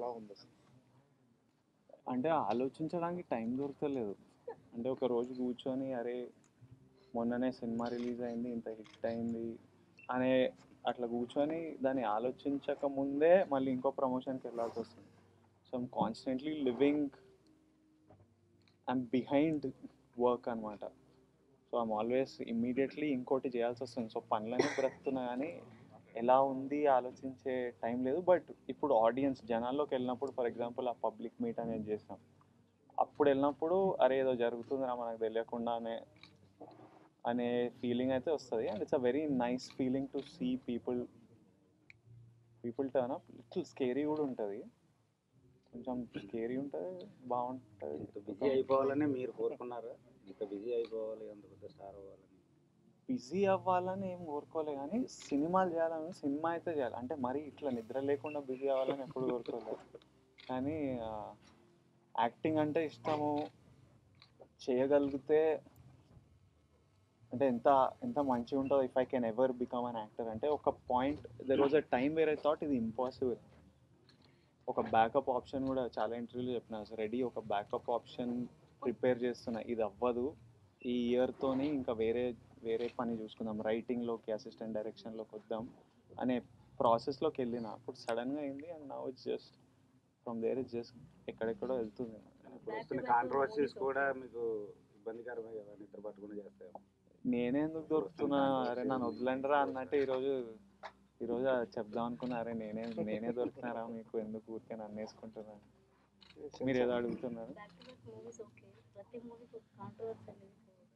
ఎలా ఉంది అసలు అంటే ఆలోచించడానికి టైం దొరకలేదు అంటే ఒక రోజు కూర్చొని అరే మొన్ననే సినిమా రిలీజ్ అయింది ఇంత హిట్ అయింది అనే అట్లా కూర్చొని దాన్ని ఆలోచించక ముందే మళ్ళీ ఇంకో ప్రమోషన్కి వెళ్ళాల్సి వస్తుంది so I'm constantly living I'm behind work అనమాట సో ఐమ్ ఆల్వేస్ ఇమ్మీడియట్లీ ఇంకోటి చేయాల్సి వస్తుంది సో పనులనే బ్రతుకుతున్నా కానీ ఎలా ఉంది ఆలోచించే టైం లేదు బట్ ఇప్పుడు ఆడియన్స్ జనాల్లోకి వెళ్ళినప్పుడు ఫర్ ఎగ్జాంపుల్ ఆ పబ్లిక్ మీట్ అనేది చేసినాం అప్పుడు వెళ్ళినప్పుడు అరే ఏదో జరుగుతుందిరా మనకు తెలియకుండా అనే అనే ఫీలింగ్ అయితే వస్తుంది and it's a very nice feeling to see people people turn up little scary కూడా ఉంటుంది కొంచెం స్కేరీ ఉంటుంది బాగుంటుంది ఇంత బిజీ అయిపోవాలని మీరు కోరుకున్నారా ఇంత బిజీ అయిపోవాలి అంత పెద్ద స్టార్ అవ్వాలని బిజీ అవ్వాలని ఏం కోరుకోలే కానీ సినిమాలు చేయాలని సినిమా అయితే చేయాలి అంటే మరీ ఇట్లా నిద్ర లేకుండా బిజీ అవ్వాలని ఎప్పుడు కోరుకోలేదు కానీ యాక్టింగ్ అంటే ఇష్టము చేయగలిగితే అంటే ఎంత ఎంత మంచిగా ఉంటుందో if I can ever become an actor అంటే ఒక point there was a time where I thought ఇది ఇంపాసిబుల్ ఒక బ్యాకప్ ఆప్షన్ కూడా చాలా ఇంటర్వ్యూలో చెప్పిన రెడీ ఒక బ్యాకప్ ఆప్షన్ ప్రిపేర్ చేస్తున్నా ఇది అవ్వదు ఈ ఇయర్తోని ఇంకా వేరే వేరే పని చూసుకుందాం రైటింగ్లోకి అసిస్టెంట్ డైరెక్షన్లోకి వద్దాం అనే ప్రాసెస్లోకి వెళ్ళిన అప్పుడు సడన్గా అయింది and now it's just from there it's just ఎక్కడెక్కడో వెళ్తుంది ఇప్పుడు వస్తున్న కాంట్రవర్సీస్ కూడా మీకు ఇబ్బందికరమే కదా నిద్ర పట్టుకుని చేస్తాయి నేనే ఎందుకు దొరుకుతున్నా అరే నన్ను వదిలండిరా అన్నట్టు ఈరోజు ఈరోజు అది చెప్దాం అనుకున్నా అరే నేనే నేనే దొరికినారా మీకు ఎందుకు ఊరికే నన్ను వేసుకుంటున్నా మీరు ఏదో అడుగుతున్నారు back to back movies okay ప్రతి మూవీకి ఒక కాంట్రవర్సీ అనేది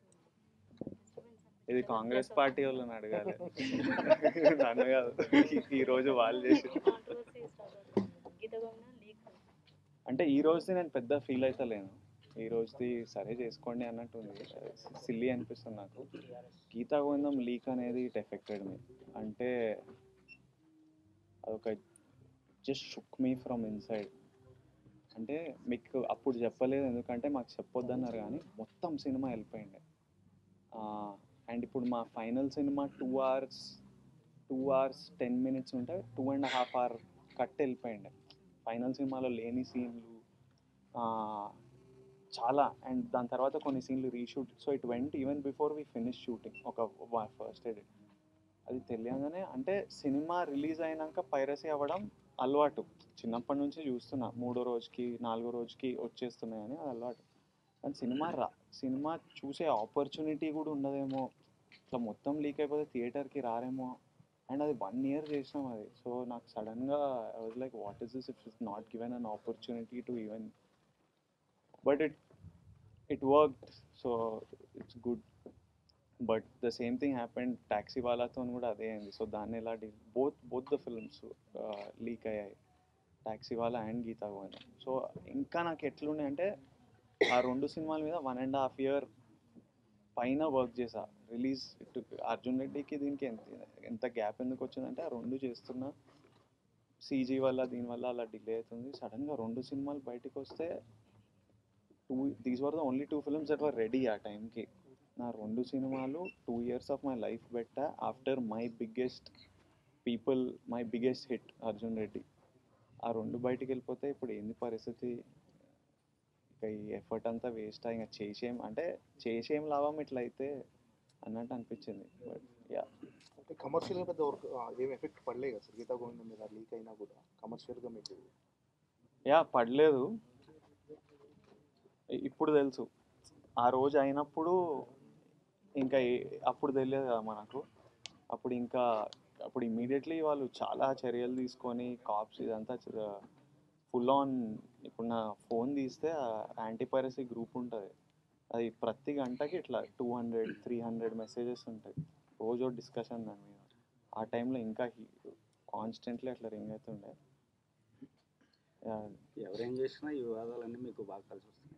ఇది కాంగ్రెస్ పార్టీ వాళ్ళని అడగాలి నన్ను కాదు ఈ రోజు వాళ్ళు చేసి కాంట్రవర్సీ గీత గోవిందం లీక్ అంటే ఈ రోజుది నేను పెద్ద ఫీల్ అవుతలేను ఈ రోజుది సరే చేసుకోండి అన్నట్టు ఉంది సిల్లీ అనిపిస్తుంది నాకు గీతా గోవిందం లీక్ అనేది ఇట్ ఎఫెక్టెడ్ మీ అంటే అదొక just shook me from inside అంటే మీకు అప్పుడు చెప్పలేదు ఎందుకంటే మాకు చెప్పొద్దన్నారు కానీ మొత్తం సినిమా వెళ్ళిపోయింది అండ్ ఇప్పుడు మా ఫైనల్ సినిమా two hours two hours ten minutes ఉంటే two and half hour cut వెళ్ళిపోయింది ఫైనల్ సినిమాలో లేని సీన్లు చాలా అండ్ దాని తర్వాత కొన్ని సీన్లు reshoot so it went even before we finish shooting ఒక ఫస్ట్ ఎడిట్ అది తెలియగానే అంటే సినిమా రిలీజ్ అయినాక పైరసీ అవ్వడం అలవాటు చిన్నప్పటి నుంచి చూస్తున్నా మూడో రోజుకి నాలుగో రోజుకి వచ్చేస్తున్నాయని అది అలవాటు కానీ సినిమా రా సినిమా చూసే ఆపర్చునిటీ కూడా ఉండదేమో ఇట్లా మొత్తం లీక్ అయిపోతే థియేటర్కి రారేమో అండ్ అది వన్ ఇయర్ చేసినాం అది సో నాకు సడన్గా I was like what is this if is not given an opportunity to even but it it work so it's good but the same thing happened taxi వాళ్ళతో కూడా అదే అయింది so దాన్ని ఎలా deal both both the films leak అయ్యాయి taxi వాళ్ళ and Geetha Govindam so ఇంకా నాకు ఎట్లుండే అంటే ఆ రెండు సినిమాల మీద వన్ అండ్ హాఫ్ ఇయర్ పైన వర్క్ చేసా రిలీజ్ అర్జున్ రెడ్డికి దీనికి ఎంత ఎంత గ్యాప్ ఎందుకు వచ్చిందంటే ఆ రెండు చేస్తున్నా సీజీ వల్ల దీనివల్ల అలా డిలే అవుతుంది సడన్గా రెండు సినిమాలు బయటకు వస్తే two these were the only two films that were ready ఆ టైంకి నా రెండు సినిమాలు two years of my life పెట్టా after my biggest people my biggest hit Arjun Reddy ఆ రెండు బయటికి వెళ్ళిపోతే ఇప్పుడు ఏంది పరిస్థితి ఇక ఈ ఎఫర్ట్ అంతా వేస్ట్ ఇంకా చేసేం అంటే చేసేం లాభం ఇట్లా అయితే అన్నట్టు అనిపించింది బట్ యా అంటే కమర్షియల్గా పెద్ద వర్క్ ఏం ఎఫెక్ట్ పడలేదు కదా సార్ గీతా గోవిందం మీద లీక్ అయినా కూడా కమర్షియల్గా మీకు యా పడలేదు ఇ- ఇప్పుడు తెలుసు ఆ రోజు అయినప్పుడు ఇంకా ఏ- అప్పుడు తెలియదు కదా మనకు అప్పుడు ఇంకా అప్పుడు ఇమీడియట్లీ వాళ్ళు చాలా చర్యలు తీసుకొని కాప్స్ ఇదంతా ఫుల్ ఆన్ ఇప్పుడు నా ఫోన్ తీస్తే యాంటీ పైరసీ గ్రూప్ ఉంటుంది అది ప్రతి గంటకి ఇట్లా two hundred three hundred messages ఉంటాయి రోజు డిస్కషన్ దాని మీద ఆ టైంలో ఇంకా కాన్స్టెంట్లీ అట్లా రింగ్ అవుతుండే Yeah, ఎవరేం చేసినా ఈ వివాదాలన్నీ మీకు బాగా కలిసి వస్తున్నాయి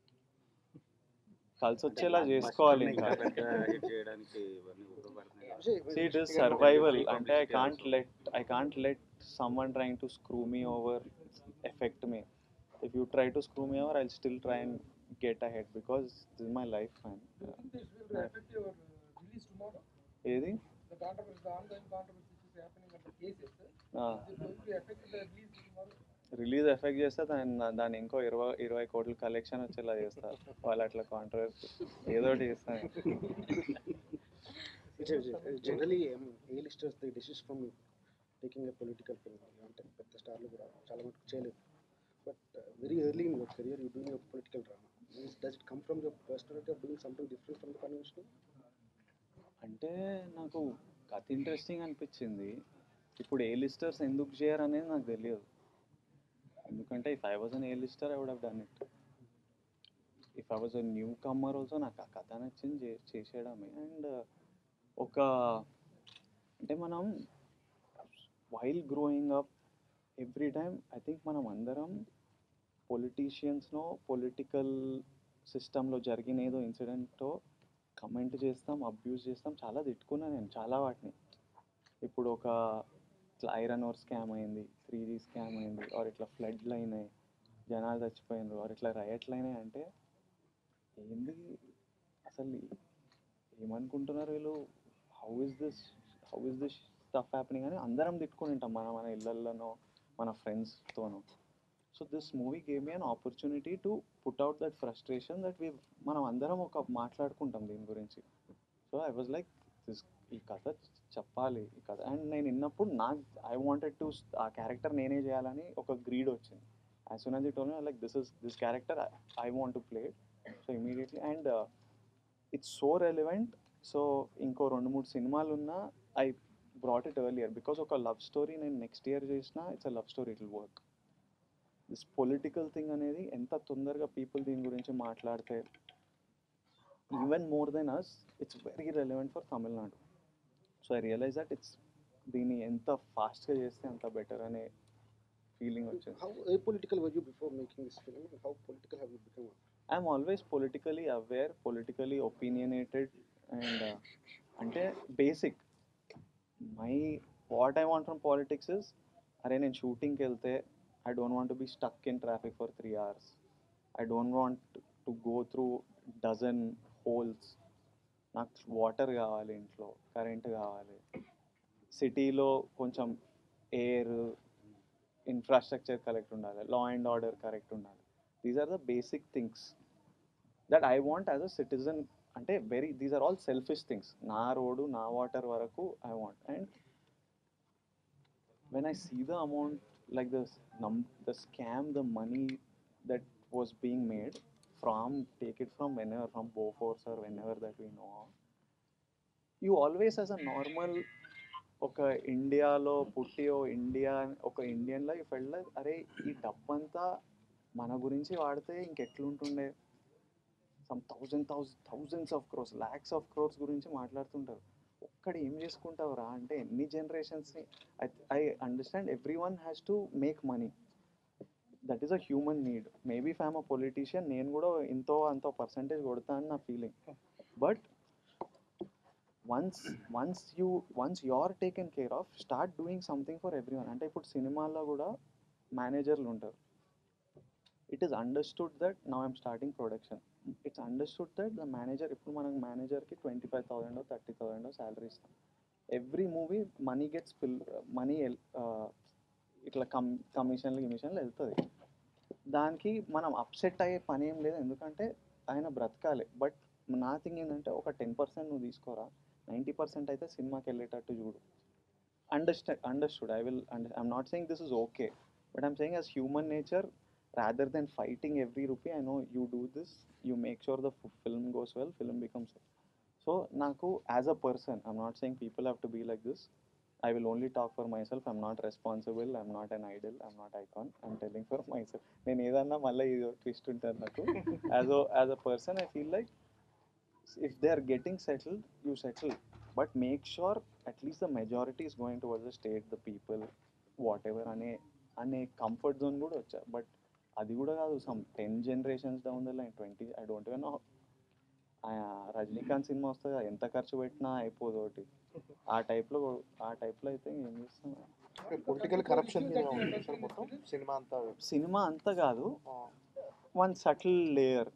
కలిసి వచ్చేలా చేసుకోవాలి ఇంకా పెద్ద హిట్ చేయడానికి ఇవన్నీ ఉపయోగపడుతున్నాయి See, it is survival. అంటే I can't let I can't let someone trying to screw me over affect me. If you try to screw me over, I'll still try and get ahead because this is my life, man. This will affect your uh, release tomorrow. ఏది The controversy, the ongoing controversy which is happening on the cases, Ah. is it going to affect the release tomorrow? Release affect చేస్తే దాని దాన్ని ఇంకో ఇరవై ఇరవై కోట్ల collection వచ్చేలా చేస్తారు వాళ్ళు అట్లా కాంట్రవర్సీ ఏదో ఒకటి చేస్తాను generally A listers the desist from taking a political film అంటే పెద్ద స్టార్లు కూడా చాలా మటుకు చేయలేదు but very early in your career you doing a political drama does it come from your personality of doing something different from the conventional అంటే నాకు కథ ఇంట్రెస్టింగ్ అనిపించింది ఇప్పుడు ఏ లిస్టర్స్ ఎందుకు చేయరు అనేది నాకు తెలియదు ఎందుకంటే if I was an A lister I would have done it if I was a newcomer also నాకు ఆ కథ నచ్చింది చే- చేసేయడమే అండ్ ఒక అంటే మనం while growing up every time I think మనం అందరం పొలిటీషియన్స్నో పొలిటికల్ సిస్టంలో జరిగిన ఏదో ఇన్సిడెంట్తో కమెంట్ చేస్తాం అబ్యూస్ చేస్తాం చాలా తిట్టుకున్నా నేను చాలా వాటిని ఇప్పుడు ఒక ఇట్లా ఐరన్ ఓర్ స్కామ్ అయింది త్రీ జీ స్కామ్ అయింది ఆర్ ఇట్లా ఫ్లడ్లు అయినాయి జనాలు చచ్చిపోయినారు ఆర్ ఇట్లా రయట్లు అయినాయి అంటే ఏంది అసలు ఏమనుకుంటున్నారు వీళ్ళు how is this how is this stuff happening అని అందరం తిట్టుకుని ఉంటాం మన మన ఇళ్ళల్లోనో మన ఫ్రెండ్స్తోనో so this movie gave me an opportunity to put out that frustration that we మనం అందరం ఒక మాట్లాడుకుంటాం దీని గురించి so I was like this ఈ కథ చెప్పాలి ఈ కథ అండ్ నేను విన్నప్పుడు నాకు ఐ వాంటెడ్ టు ఆ క్యారెక్టర్ నేనే చేయాలని ఒక గ్రీడ్ వచ్చింది as soon as it only like this is this character I want to play so immediately and it's so relevant so ఇంకో రెండు మూడు సినిమాలు ఉన్నా I brought it earlier because ఒక లవ్ స్టోరీ నేను నెక్స్ట్ ఇయర్ చేసినా it's a love story it will work this political thing అనేది ఎంత తొందరగా పీపుల్ దీని గురించి మాట్లాడితే even more than us it's very relevant for Tamil Nadu so I realize that it's దీన్ని ఎంత ఫాస్ట్గా చేస్తే అంత బెటర్ అనే ఫీలింగ్ వచ్చింది how a political were you before making this film how political have you become I'm always politically aware politically opinionated and అంటే basic my what I want from politics is అరే నేను షూటింగ్కి వెళ్తే I don't want be stuck in traffic for three hours I don't want to go through dozen holes నాకు water కావాలి ఇంట్లో current కావాలి సిటీలో కొంచెం ఎయిర్ ఇన్ఫ్రాస్ట్రక్చర్ కరెక్ట్ ఉండాలి లా అండ్ ఆర్డర్ కరెక్ట్ ఉండాలి these are the basic things that I want as a citizen అంటే very these are all selfish things నా రోడ్డు నా వాటర్ వరకు I want and when I see the amount, like the num- the scam, the money that was being made from take it from whenever from Bofors or whenever that we know of, you always as a normal ఒక ఇండియాలో పుట్టి ఓ India ఒక ఇండియన్లో ఈ ఫెల్డ్ అరే ఈ డబ్బంతా మన గురించి వాడితే ఇంకెట్లుంటుండే some thousand thousand thousands of crores lakhs of crores గురించి మాట్లాడుతుంటారు ఒక్కడ ఏం చేసుకుంటావురా అంటే ఎన్ని జనరేషన్స్ని I I understand every one has to make money that is a human need maybe fam a politician నేను కూడా ఎంతో అంతో పర్సంటేజ్ కొడతా అని నా feeling but once once you once you are taken care of start doing something for every one అంటే ఇప్పుడు సినిమాల్లో కూడా మేనేజర్లు ఉంటారు it is understood that now I'm starting production it's understood that the manager ఇప్పుడు మనం మేనేజర్కి twenty five thousand thirty thousand salary ఇస్తాం every movie money gets pill money ఇట్లా కమ్ కమిషన్లు కమిషన్లు వెళ్తుంది దానికి మనం అప్సెట్ అయ్యే పని ఏం లేదు ఎందుకంటే ఆయన బ్రతకాలి బట్ నా థింగ్ ఏంటంటే ఒక టెన్ పర్సెంట్ నువ్వు తీసుకోరా నైంటీ పర్సెంట్ అయితే సినిమాకి వెళ్ళేటట్టు చూడు understand understood I will under I'm not saying this is okay but I'm saying as human nature rather than fighting every rupee i know you do this you make sure the f- film goes well film becomes so naku as a person i'm not saying people have to be like this i will only talk for myself i'm not responsible i'm not an idol i'm not icon i'm telling for myself నేను ఏదన్నా మళ్ళీ ఇది twist ఉంటుంది నాకు as as a person I feel like if they are getting settled you settle but make sure at least the majority is going towards the state the people whatever అనే అనే comfort zone కూడా వచ్చా but అది కూడా కాదు some ten generations down the line twenty I don't even know Rajinikanth సినిమా వస్తుంది కదా, ఎంత ఖర్చు పెట్టినా అయిపోదు ఒకటి ఆ టైప్లో ఆ టైప్లో అయితే ఏం చేస్తాం పొలిటికల్ కరప్షన్ మీద ఉంది సార్ మొత్తం సినిమా అంతా సినిమా అంతా కాదు ఆ, one subtle layer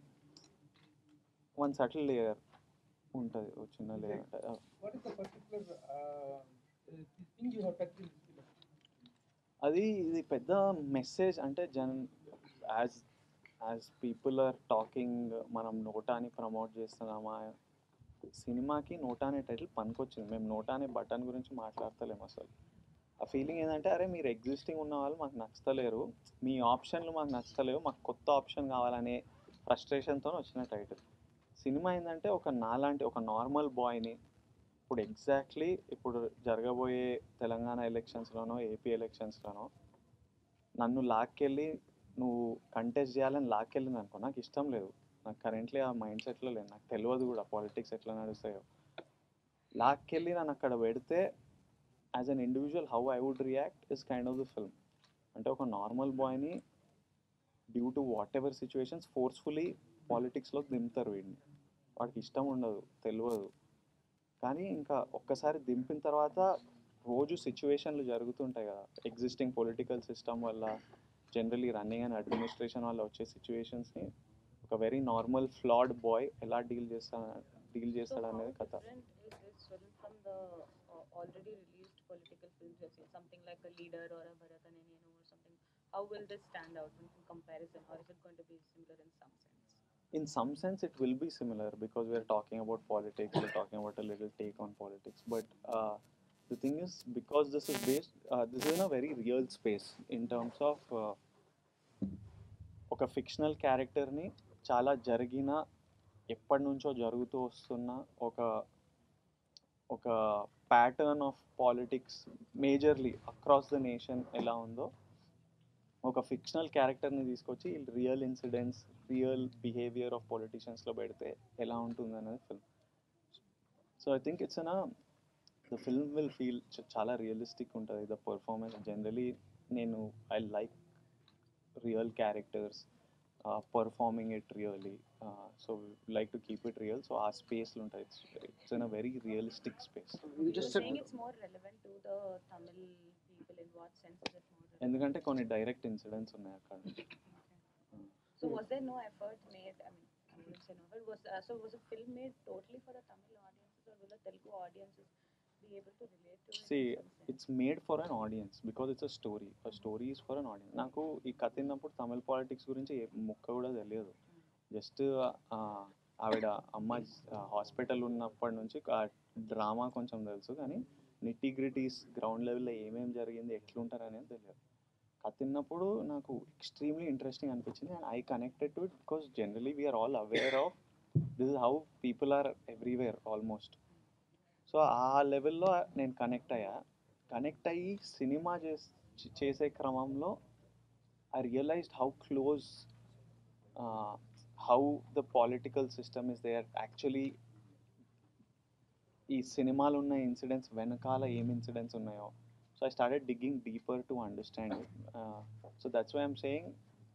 one subtle layer ఉంటుంది ఒక చిన్న layer What is the particular uh, uh, thing you have touched in this film? అది ఇది పెద్ద మెసేజ్ అంటే జన్ as as people are talking మనం నోటాని ప్రమోట్ చేస్తున్నామా సినిమాకి నోటా అనే టైటిల్ పనికొచ్చింది మేము నోటా అనే బటన్ గురించి మాట్లాడతలేము అసలు ఆ ఫీలింగ్ ఏంటంటే అరే మీరు ఎగ్జిస్టింగ్ ఉన్న వాళ్ళు మాకు నచ్చతలేరు మీ ఆప్షన్లు మాకు నచ్చతలేవు మాకు కొత్త ఆప్షన్ కావాలనే ఫ్రస్ట్రేషన్తో వచ్చిన టైటిల్ సినిమా ఏంటంటే ఒక నాలాంటి ఒక నార్మల్ బాయ్ని ఇప్పుడు ఎగ్జాక్ట్లీ ఇప్పుడు జరగబోయే తెలంగాణ ఎలక్షన్స్లోనో ఏపీ ఎలక్షన్స్లోనో నన్ను లాక్కెళ్ళి నువ్వు కంటెస్ట్ చేయాలని లాక్కెళ్ళింది అనుకో నాకు ఇష్టం లేదు నాకు కరెంట్లీ ఆ మైండ్ సెట్లో లేదు నాకు తెలియదు కూడా పాలిటిక్స్ ఎట్లా నడుస్తాయో లాక్కెళ్ళి నన్ను అక్కడ పెడితే as an individual how I would react is kind of the film అంటే ఒక నార్మల్ బాయ్ని due to whatever situations forcefully పాలిటిక్స్లో దింపుతారు వీడిని వాడికి ఇష్టం ఉండదు తెలియదు కానీ ఇంకా ఒక్కసారి దింపిన తర్వాత రోజు సిచ్యువేషన్లు జరుగుతుంటాయి కదా ఎగ్జిస్టింగ్ పొలిటికల్ సిస్టమ్ వల్ల జనరలీ రన్నింగ్ అండ్ అడ్మినిస్ట్రేషన్ వల్ల వచ్చే సిచ్యువేషన్స్ని ఒక వెరీ నార్మల్ ఫ్లాడ్ బాయ్ ఎలా డీల్ చేస్తా డీల్ చేస్తాడు అనేది కథ different is this film from the uh, already released political films you've seen, something like a leader or a Bharatanenyanu or something? How will this stand out in comparison, or is it going to be similar in some sense? in some sense it will be similar because we're talking about politics we're talking about a little take on politics but uh, the thing is because this is based uh, this is in a very real space in terms of uh, ఒక fictional క్యారెక్టర్ని చాలా జరిగిన ఎప్పటి నుంచో జరుగుతూ వస్తున్న ఒక ఒక pattern of politics majorly across the nation ఎలా ఉందో ఒక ఫిక్షనల్ క్యారెక్టర్ని తీసుకొచ్చి real incidents real behaviour of పొలిటీషియన్స్లో పెడితే ఎలా ఉంటుంది అనేది film so I think it's an the film will feel చాలా రియలిస్టిక్ ఉంటుంది ద పర్ఫార్మెన్స్ జనరలీ నేను I like real characters performing it really so like to keep it real so ఆ స్పేస్లో ఉంటుంది it's it's in a very realistic space You You're just said saying it's more relevant to the Tamil people. In what sense is it more relevant? ఎందుకంటే కొన్ని direct incidents ఉన్నాయి అక్కడ So was there no effort made? I mean, I wouldn't say no, but was uh, so was a film made totally for the Tamil audiences, or will the Telugu audiences be able to relate to it? See, in some sense? It's made for an audience because it's a story a story is for an audience నాకు ఈ కథ విన్నప్పుడు తమిళ politics గురించి ఏ ముక్క కూడా తెలియదు just ఆవిడ అమ్మ హాస్పిటల్ ఉన్నప్పటి నుంచి ఆ డ్రామా కొంచెం తెలుసు కానీ నిట్టి గ్రిటీస్ గ్రౌండ్ లెవెల్లో ఏమేమి జరిగింది ఎట్లుంటారు అనేది తెలియదు కథ విన్నప్పుడు నాకు ఎక్స్ట్రీమ్లీ ఇంట్రెస్టింగ్ అనిపించింది and I connected to it because generally we're all aware of this is how people are everywhere almost so ఆ లెవెల్లో నేను కనెక్ట్ అయ్యా కనెక్ట్ అయ్యి సినిమా చేస్ చేసే క్రమంలో I realized how close how the political system is they are actually ఈ సినిమాలో ఉన్న ఇన్సిడెంట్స్ వెనకాల ఏం ఇన్సిడెంట్స్ ఉన్నాయో so I started digging deeper to understand it so that's why I'm saying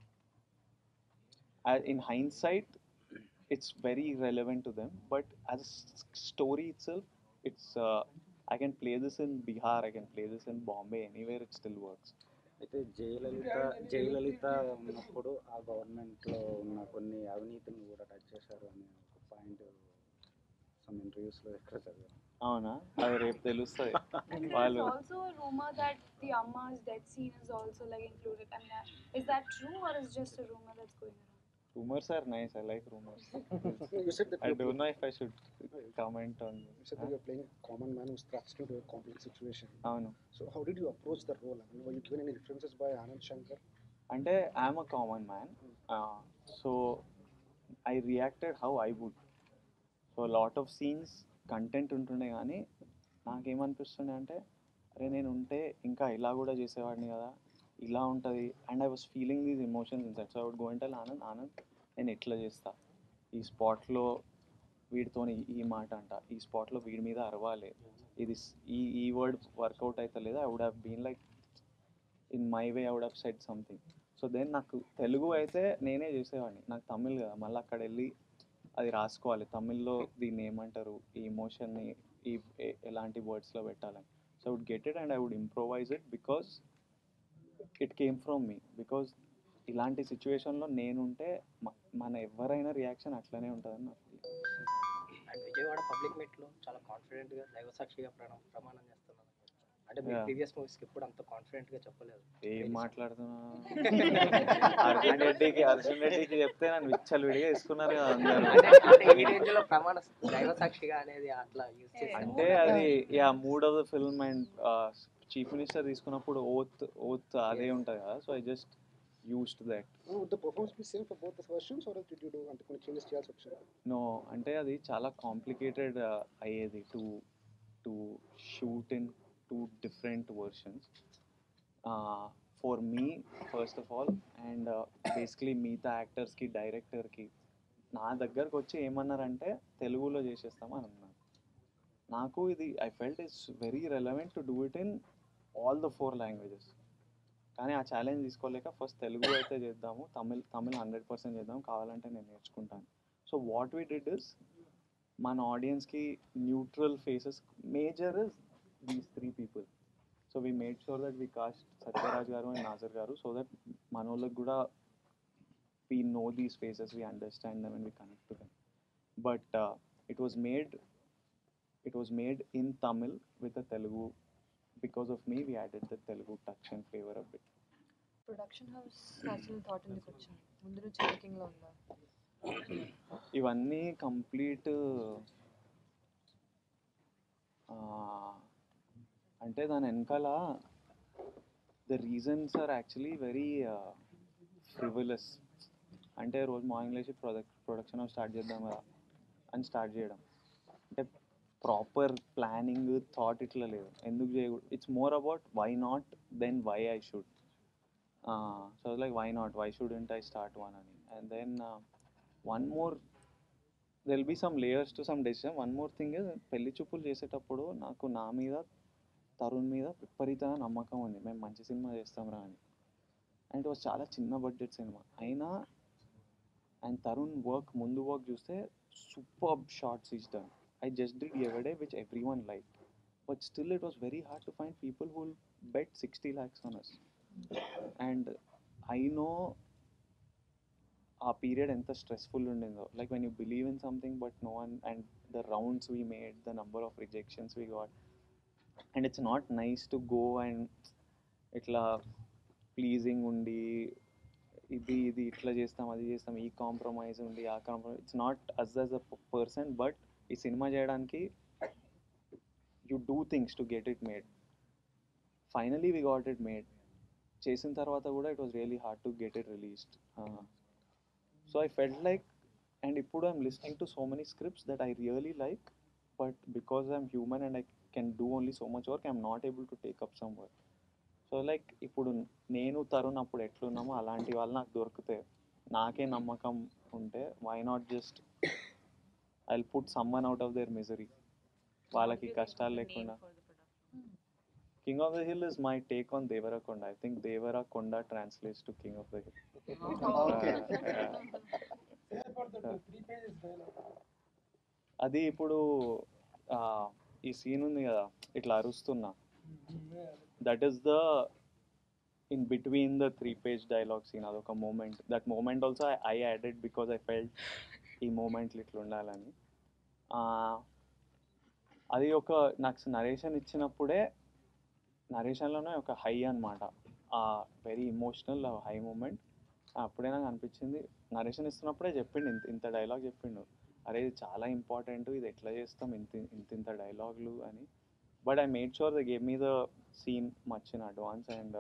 in hindsight it's very relevant to them but as a s- story itself it's uh, i can play this in bihar i can play this in bombay anywhere it still works అయితే జయలలిత జయలలిత ఉన్నప్పుడు ఆ గవర్నమెంట్లో ఉన్న కొన్ని అవినీతిని కూడా touch చేశారు అనే ఒక పాయింట్ సమ్ ఇంటర్వ్యూస్లో ఎక్కడ చదివాను అవునా అది రేపు తెలుస్తుంది And వాళ్ళు there's also a rumor that the Amma's death scene is also like included. I mean, uh, is that true or is just a rumor that's going around? rumors are nice i like rumors you said that i you're don't playing, know if i should comment on you this said that you're playing a common man who's thrust into a complex situation. అవును So how did you approach the role? I mean, were you given any references by Anand Shankar? అంటే I'm a common man so I reacted how I would so lot of scenes content ఉంటుండే కానీ నాకేమనిపిస్తుండే అంటే అరే నేను ఉంటే ఇంకా ఇలా కూడా చేసేవాడిని కదా ఇలా ఉంటుంది and I was feeling these emotions inside so I would go అంటే ఆనంద్ ఆనంద్ నేను ఎట్లా చేస్తా ఈ స్పాట్లో వీడితో ఈ మాట అంట ఈ స్పాట్లో వీడి మీద అరవాలి ఇది స్- ఈ ఈ వర్డ్ వర్కౌట్ అయితే లేదా I would have been like in my way I would have set something so then నాకు తెలుగు అయితే నేనే చేసేవాడిని నాకు తమిళ్ కదా మళ్ళీ అక్కడ వెళ్ళి అది రాసుకోవాలి తమిళ్లో దీన్ని ఏమంటారు ఈ ఎమోషన్ని ఈ ఎ- ఎలాంటి వర్డ్స్లో పెట్టాలని so I would get it and I would improvise it because it came from me because ఇలాంటి సిచ్యువేషన్లో నేనుంటే మ- మన ఎవరైనా రియాక్షన్ అట్లనే ఉంటుందని నాకు అండ్ విజయవాడ పబ్లిక్ మీట్లో చాలా కాన్ఫిడెంట్గా దైవసాక్షిగా ప్రమాణం ప్రమాణం చేస్తున్నారు అంటే మీ Yeah. ప్రీవియస్ మూవీస్కి ఎప్పుడు అంత కాన్ఫిడెంట్ గా చెప్పలేదు ఏం మాట్లాడుతున్నా అర్జున్ రెడ్డికి అర్జున్ రెడ్డికి చెప్తే నన్ను విచ్చలు విడిగా తీసుకున్నారు కదా అందరూ అంటే అంటే ఈ రేంజ్ లో ప్రమాణ దైవ సాక్షిగా అనేది అట్లా యూజ్ చేశారు అంటే అది yeah mood of the film and chief minister తీసుకున్నప్పుడు ఓత్ ఓత్ అదే ఉంటుంది కదా so I just used that would the performance be same for both the versions or did you do అంటే కొన్ని చేంజెస్ చేయాల్సి వచ్చింది నో అంటే అది చాలా కాంప్లికేటెడ్ అయ్యేది to to shoot in two different versions for me first of all and basically మిగతా యాక్టర్స్కి డైరెక్టర్కి నా దగ్గరకు వచ్చి ఏమన్నారంటే తెలుగులో చేసేస్తాం అని అన్నారు నాకు ఇది I felt it's very relevant to do it in all the four languages కానీ ఆ ఛాలెంజ్ తీసుకోలేక ఫస్ట్ తెలుగు అయితే చేద్దాము తమిళ్ తమిళ్ హండ్రెడ్ పర్సెంట్ చేద్దాం కావాలంటే నేను నేర్చుకుంటాను so what we did is మన ఆడియన్స్కి neutral faces major is these three people so we made sure that we cast Sathyaraj garu and Nassar garu so that మన వాళ్ళకి కూడా we know these faces we understand them and we connect to them but it was made it was made in Tamil with a Telugu. Because of me, we added the Telugu touch and flavor a bit. Production house అసలు thought ఎందుకు వచ్చింది ముందు నుంచి మేకింగ్లో ఉందా ఇవన్నీ complete అంటే దాని వెనకాల the reasons are actually very frivolous అంటే రోజు మార్నింగ్ లేచి ప్రొడక్ట్ ప్రొడక్షన్ స్టార్ట్ చేద్దాం కదా అని స్టార్ట్ చేయడం అంటే ప్రాపర్ ప్లానింగ్ థాట్ ఇట్లా లేదు ఎందుకు చేయకూడదు it's more about why not then why I should so like why not why shouldn't I start one అని and then one more there'll be some layers to some decision one more thing పెళ్లి చూపులు చేసేటప్పుడు నాకు నా మీద తరుణ్ మీద విపరీతమైన నమ్మకం ఉంది మేము మంచి సినిమా చేస్తాం రా అని అండ్ ఇట్ వాజ్ చాలా చిన్న బడ్జెట్ సినిమా అయినా అండ్ తరుణ్ వర్క్ ముందు వర్క్ చూస్తే super shorts is done I just did ఎవడే which every one like but still it was very hard to find people who'll bet sixty lakhs on us and I know ఆ period ఎంత stressful ఉండిందో like when you believe in something but no one and the rounds we made the number of rejections we got and it's not nice to go and ఇట్లా pleasing ఉండి ఇది ఇది ఇట్లా చేస్తాం అది చేస్తాం ఈ కాంప్రమైజ్ ఉండి ఆ compromise it's not as as a person but ఈ సినిమా చేయడానికి you do things to get it made finally we got it made చేసిన తర్వాత కూడా it was really hard to get it released so I felt like and ఇప్పుడు I'm listening to so many scripts that I really like but because I'm human and I can do only so much work I'm not able to take up some work so like ఇప్పుడు నేను తరుణ్ అప్పుడు ఎట్లున్నామో అలాంటి వాళ్ళు నాకు దొరికితే నాకే నమ్మకం ఉంటే why not just I put someone out of their misery వాళ్ళకి కష్టాలు లేకుండా king of the hill is my take on Devarakonda I think Devarakonda translates to king of the hill Okay. Say about that three pages dialogue. అది ఇప్పుడు ఆ, ఈ scene ఉంది కదా ఇట్లా అరుస్తున్నా that is the in between the three page dialogue scene అదొక moment that moment also I added because I felt ఈ మూమెంట్లు ఇట్లా ఉండాలని ఆ, అది ఒక నాకు నరేషన్ ఇచ్చినప్పుడే నరేషన్లోనే ఒక హై అన్నమాట ఆ వెరీ ఇమోషనల్ హై మూమెంట్ అప్పుడే నాకు అనిపించింది నరేషన్ ఇస్తున్నప్పుడే చెప్పిండు ఇంత ఇంత డైలాగ్ చెప్పిండు అరే ఇది చాలా ఇంపార్టెంట్ ఇది ఎట్లా చేస్తాం ఇంత ఇంత ఇంత డైలాగులు అని but I made sure they gave me the scene much in advance and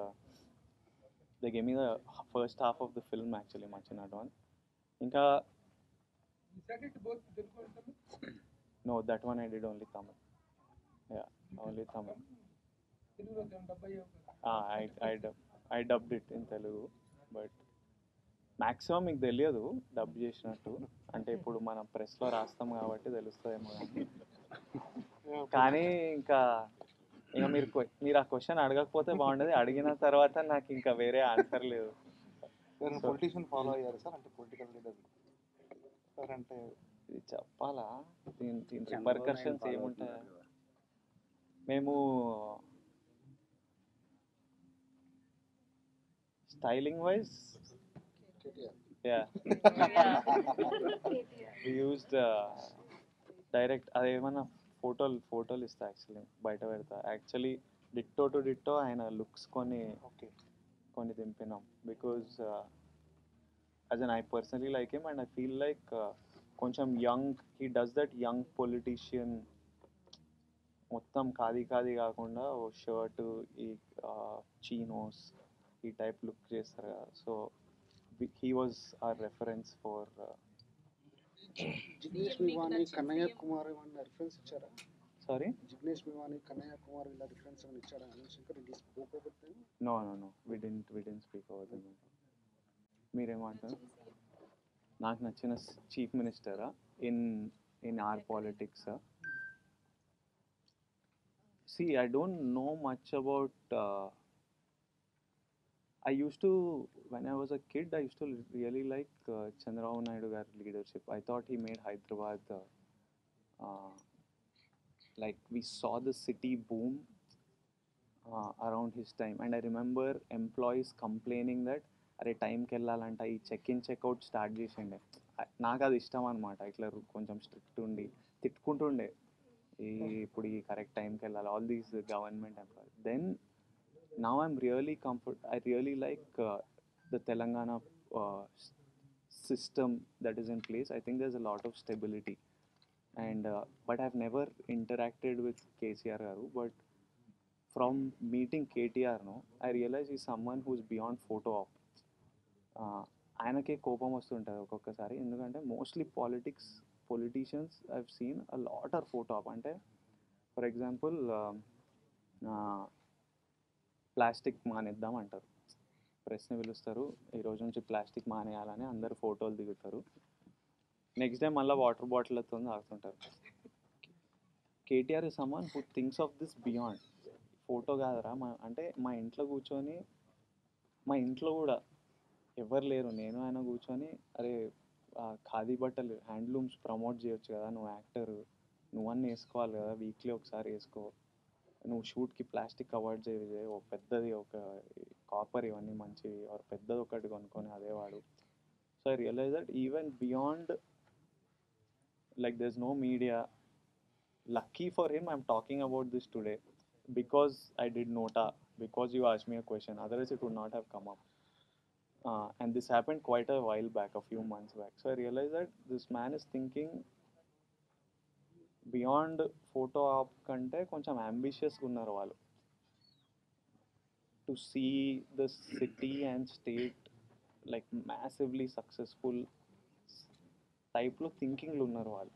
they gave me the first half of the film actually much in advance ఇంకా You said it both Telugu and Tamil? No that one I did only Tamil yeah only Tamil తెలుగులో డెబ్బై ఒక I I dub I dubbed it in Telugu but maximum మీకు తెలియదు dub చేసినట్టు అంటే ఇప్పుడు మనం ప్రెస్లో రాస్తాం కాబట్టి తెలుస్తుందేమో కానీ కానీ ఇంకా ఇంకా మీరు que- మీరు ఆ క్వశ్చన్ అడగకపోతే బాగుండేది అడిగిన తర్వాత నాకు ఇంకా వేరే ఆన్సర్ లేదు ఎవరైనా పొలిటీషియన్ ఫాలో అయ్యారు సార్ అంటే పొలిటికల్ లీడర్ సార్ అంటే ఇది చెప్పాలా దీని దీని చంద్రబాబు రిపర్కషన్స్ నాయుడు ఏముంటాయి follow అవుతున్నారు. మేము styling wise yeah we used direct అదేమన్నా ఫోటోలు ఫోటోలు ఇస్తా యాక్చువల్లీ బయట పెడతా యాక్చువల్లీ డిట్టో టు డిట్టో ఆయన లుక్స్ కొన్ని ఓకే కొన్ని దింపినాం because as an I personally like him and I feel like కొంచెం young he does that young politician మొత్తం ఖాదీ ఖాదీ కాకుండా ఓ షర్ట్ ఈ చీనోస్ ఈ టైప్ లుక్ చేస్తారు కదా so he was our reference for Jignesh Mevani Kanhaiya Kumar ఏమన్నా రిఫరెన్స్ ఇచ్చారా సారీ జిగ్నేష్ మివాని కన్నయ్య కుమార్ ఇలా రిఫరెన్స్ ఏమైనా ఇచ్చారా అనిల్ శంకర్ ఇది spoke over no no no we didn't we didn't speak over them మీరేమంటారు నాకు నచ్చిన చీఫ్ మినిస్టరా in in our politics see I don't know much about I used to, when I was a kid, I used to really like uh, Chandrababu Naidu Garu leadership. I thought he made Hyderabad, uh, uh, like we saw the city boom uh, around his time. And I remember employees complaining that అరే టైంకి వెళ్ళాలంట ఈ check in checkout start చేసిండే ఆ- నాకు అది ఇష్టం అనమాట ఇట్లా రు- కొంచెం స్ట్రిక్ట్ ఉండి తిట్టుకుంటుండే ఈ ఇప్పుడు ఈ కరెక్ట్ టైంకి వెళ్ళాలి all these government employees then now i'm really comfort i really like uh, the telangana uh, s- system that is in place i think there's a lot of stability and uh, but i've never interacted with kcr garu but from meeting ktr no i realize he's someone who's beyond photo op uh, ఆయనకే కోపం వస్తుంటుంది ఒక్కొక్కసారి ఎందుకంటే mostly politics politicians I've seen a lot are photo op అంటే for example plastic మానేద్దాం అంటారు ప్రెస్ని పిలుస్తారు ఈ రోజు నుంచి ప్లాస్టిక్ మానేయాలని అందరు ఫోటోలు దిగుతారు నెక్స్ట్ డే మళ్ళీ వాటర్ బాటిల్తో తాగుతుంటారు KTR is someone who thinks of this beyond photo కాదరా మా అంటే మా ఇంట్లో కూర్చొని మా ఇంట్లో కూడా ఎవరు లేరు నేను ఆయన కూర్చొని అరే ఆ ఖాదీ బట్టలు హ్యాండ్లూమ్స్ ప్రమోట్ చేయొచ్చు కదా నువ్వు యాక్టర్ నువ్వన్నీ వేసుకోవాలి కదా వీక్లీ ఒకసారి వేసుకో నువ్వు షూట్కి ప్లాస్టిక్ అవాయిడ్ చేయ ఒక పెద్దది ఒక కాపర్ ఇవన్నీ మంచి ఒక పెద్దది ఒకటి కొనుక్కొని అదే వాడు so I realize that even beyond like these no media lucky for him I'm talking about this today because I did NOTA because you ask me a question otherwise it would not have come up uh, and this happened quite a while back, a few months back. So I realized that this man is thinking beyond photo op కంటే కొంచెం అంబిషియస్గా ఉన్నారు వాళ్ళు to see the city and state like massively successful టైప్లో థింకింగ్లు ఉన్నారు వాళ్ళు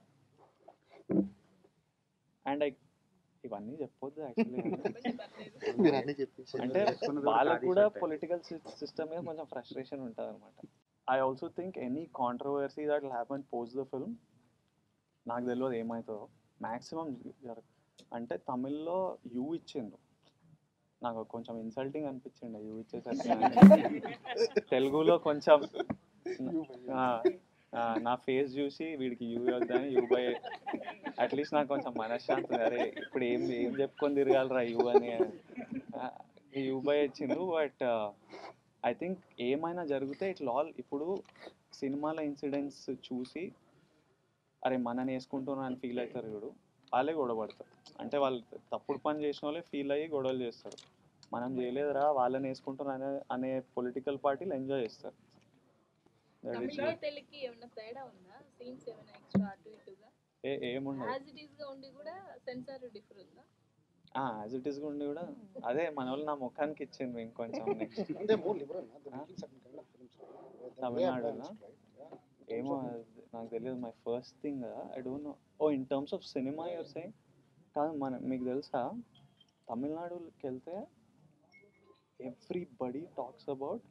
and I ఇవన్నీ చెప్పొద్దు యాక్చువల్లీ మీరు అన్నీ చెప్పేసి అంటే చేసుకున్నది వాళ్ళకు ఖాళీ కూడా షర్టే. పొలిటికల్ సిస్టమ్ మీద కొంచెం ఫ్రస్ట్రేషన్ ఉంటుంది అనమాట I also think any controversy that happen post the film నాకు తెలియదు ఏమవుతుందో మ్యాక్సిమం అంటే తమిళ్లో యూ ఇచ్చిండ్రు నాకు కొంచెం ఇన్సల్టింగ్ అనిపించింది యూ ఇచ్చేసరికి తెలుగులో కొంచెం ఆ, ఆ, నా ఫేస్ చూసి వీడికి యూ వద్దని యూ బై అట్లీస్ట్ నాకు కొంచెం మనశ్శాంతి ఉంది. అరే ఇప్పుడు ఏం ఏం చెప్పుకొని తిరగాలరా యూ అని యూ బై ఇచ్చిండ్రు బట్ ఐ థింక్ ఏమైనా జరిగితే ఇట్లా ఆల్ ఇప్పుడు సినిమాల ఇన్సిడెంట్స్ చూసి అరే మనని వేసుకుంటున్నా అని ఫీల్ అవుతారు చూడు వాళ్ళే గొడవ పడతారు అంటే వాళ్ళు తప్పుడు పని చేసిన వాళ్ళే ఫీల్ అయ్యి గొడవలు చేస్తారు మనం చేయలేదురా వాళ్ళని వేసుకుంటున్నా అనే అనే పొలిటికల్ పార్టీలు ఎంజాయ్ చేస్తారు That is తమిళ it. తెలుగుకి ఏమైనా తేడా ఉందా సీన్స్ ఏమైనా ఎక్స్ట్రా అటు ఇటుగా ఏ ఏముండదు యాజ్ ఇట్ ఈస్ గా ఉండి కూడా సెన్సార్ డిఫర్ ఉందా యాజ్ ఇట్ ఈస్ ఉండి కూడా అదే మన వాళ్ళు నా ముఖానికి ఇచ్చిండ్రు ఇంకొంచెం next And they're more liberal, no? They're making certain kind of films. right? They're- they're way తమిళనాడునా? advanced, right? Yeah. In terms ఏమో of- అది నాకు తెలియదు my first thing I don't know oh in terms of cinema you're saying కాదు మన మీకు తెలుసా తమిళనాడుకి వెళ్తే everybody talks about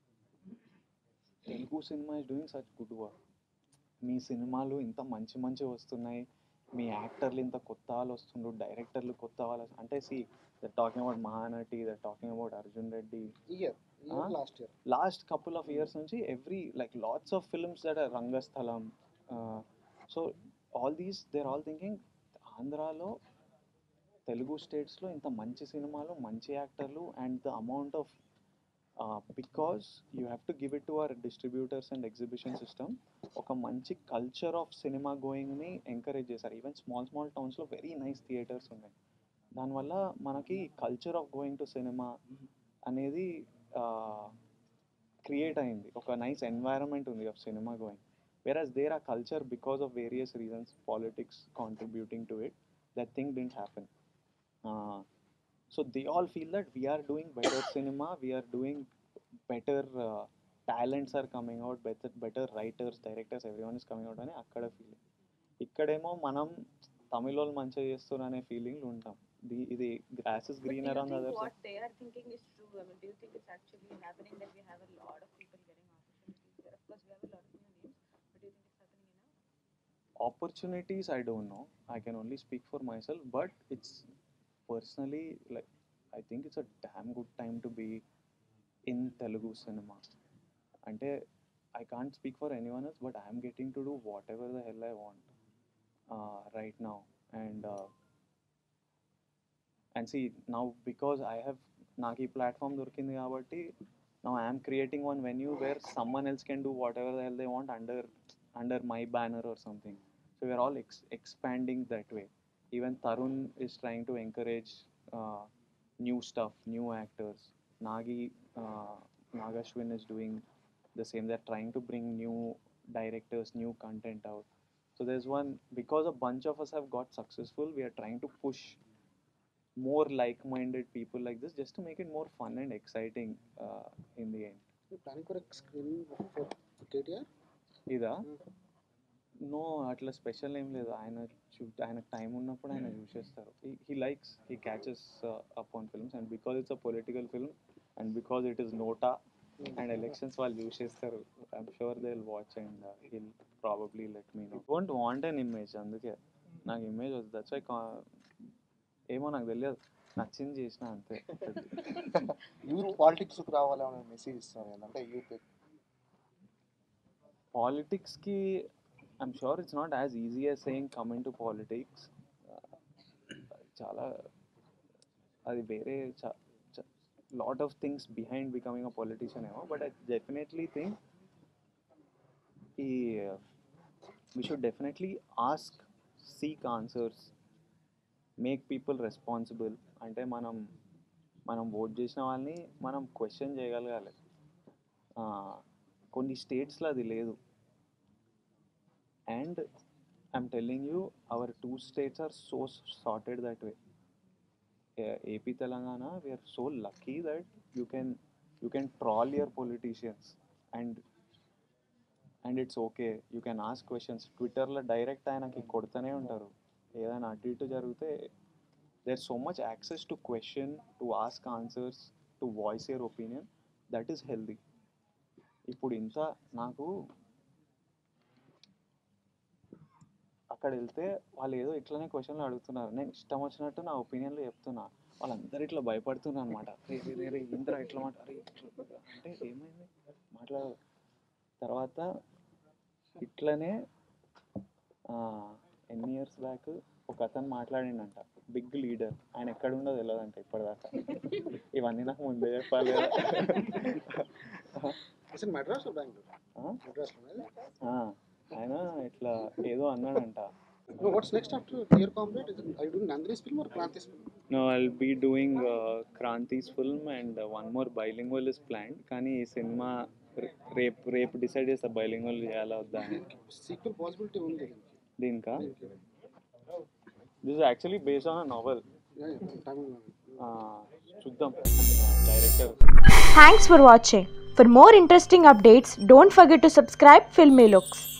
Telugu cinema is doing such good work మీ సినిమాలు ఇంత మంచి మంచి వస్తున్నాయి మీ యాక్టర్లు ఇంత కొత్త వాళ్ళు వస్తుండ్రు డైరెక్టర్లు కొత్త వాళ్ళు వస్తు- అంటే see they're talking about Mahanati they're talking about Arjun Reddy ఈ year, ఈ year, Huh? last year. Last couple of years నుంచి every like lots of films that are Rangasthalam so all these they're all thinking ఆంధ్రాలో తెలుగు స్టేట్స్లో ఇంత మంచి సినిమాలు మంచి యాక్టర్లు and the amount of because you have to give it to our distributors and exhibition system ఒక మంచి కల్చర్ ఆఫ్ సినిమా గోయింగ్ని ఎంకరేజ్ చేశారు ఈవెన్ స్మాల్ స్మాల్ టౌన్స్లో వెరీ నైస్ థియేటర్స్ ఉన్నాయి దానివల్ల మనకి culture of going to cinema అనేది create అయింది ఒక నైస్ ఎన్వైరన్మెంట్ ఉంది of cinema going whereas there are culture because of various reasons politics contributing to it that thing didn't happen uh, so they all feel that we are doing better cinema we are doing better uh, talents are coming out better better writers directors everyone is coming out అని అక్కడ feeling ఇక్కడేమో మనం తమిళ వాళ్ళు మంచిగా చేస్తున్నారు అనే feeling ఉంటాం the ఇది grass is But do greener you on think other what they are thinking is true? I mean, do you think it's actually happening that we have a lot of people getting opportunities there? Of course, we have a lot of new names, but do you think it's happening enough? opportunities i don't know i can only speak for myself but it's personally like i think it's a damn good time to be in telugu cinema అంటే i can't speak for anyone else but i'm getting to do whatever the hell i want uh, right now and uh, and see now because i have నాకు ఈ platform దొరికింది కాబట్టి now i am creating one venue where someone else can do whatever the hell they want under under my banner or something so we are all ex- expanding that way even tarun is trying to encourage uh, new stuff new actors nagi uh, nagashwin is doing the same they're trying to bring new directors new content out so there's one because a bunch of us have got successful we are trying to push more like-minded people like this just to make it more fun and exciting uh, in the end planning for screening for KTR ఇదా no అట్లా special ఏం లేదు ఆయన చూ ఆయనకు time ఉన్నప్పుడు ఆయన చూసేస్తారు he likes he catches up on films and because it's a political film and because it is NOTA and elections వాళ్ళు చూసేస్తారు I'm sure they will watch and he'll probably let me no don't want an image అందుకే నాకు image వద్దు that's why ఏమో నాకు తెలియదు నచ్చింది చేసిన అంతే యూత్ పాలిటిక్స్కి రావాలనే మెసేజ్ ఇస్తారు ఏంటంటే యూత్ పాలిటిక్స్కి I'm sure it's not as easy as saying come in to politics చాలా అది వేరే lot of things behind becoming a politician ఏమో బట్ ఐ డెఫినెట్లీ థింక్ ఈ we should definitely ask seek answers make people responsible అంటే మనం మనం vote చేసిన వాళ్ళని మనం క్వశ్చన్ చేయగలగాలి ఆ, కొన్ని స్టేట్స్లో అది లేదు and I'm telling you our two states are so sorted that way AP Telangana we're so lucky that you can you can troll your politicians and and it's okay you can ask questions ట్విట్టర్లో direct ఆయనకి కొడుతూనే ఉంటారు ఏదైనా అటు ఇటు జరిగితే there so much access to question to ask answers to voice your opinion that is healthy ఇప్పుడు ఇంత నాకు అక్కడ వెళ్తే వాళ్ళు ఏదో ఇట్లనే క్వశ్చన్లు అడుగుతున్నారు నేను ఇష్టం వచ్చినట్టు నా ఒపీనియన్లో చెప్తున్నా వాళ్ళందరూ ఇట్లా భయపడుతున్నారు అనమాట రే రే రే రే ఇంద్ర ఇట్లా మాట అరే ఇట్లా అంటే ఏమైంది మాట్లాడ తర్వాత ఇట్లనే ఆ, ఎన్ని ఇయర్స్ బ్యాక్ ఒక అతను మాట్లాడిండంట బిగ్ లీడర్ ఆయన ఎక్కడ ఉండదో తెలియదంట ఇప్పటిదాకా ఇవన్నీ నాకు ముందే చెప్పాలి కదా. అసలు మెడ్రాస్ బెంగళూరు ఆ? మెడ్రాస్ ఆ, ఆయన ఇట్లా ఏదో అన్నాడంట No, what's next after your comrade? Is it, are you doing Nandini's film or Kranti's film? No, I'll be doing uh, Kranti's film and uh, one more bilingual is planned. కానీ ఈ సినిమా రేపు రేపు decide చేస్తా bilingual చేయాలా వద్దా అని Sequel possibility ఉంది దీనికా this actually based on novel Yeah, yeah, Tamil. చూద్దాం director Thanks for watching. For more interesting updates, don't forget to subscribe Filmy Looks.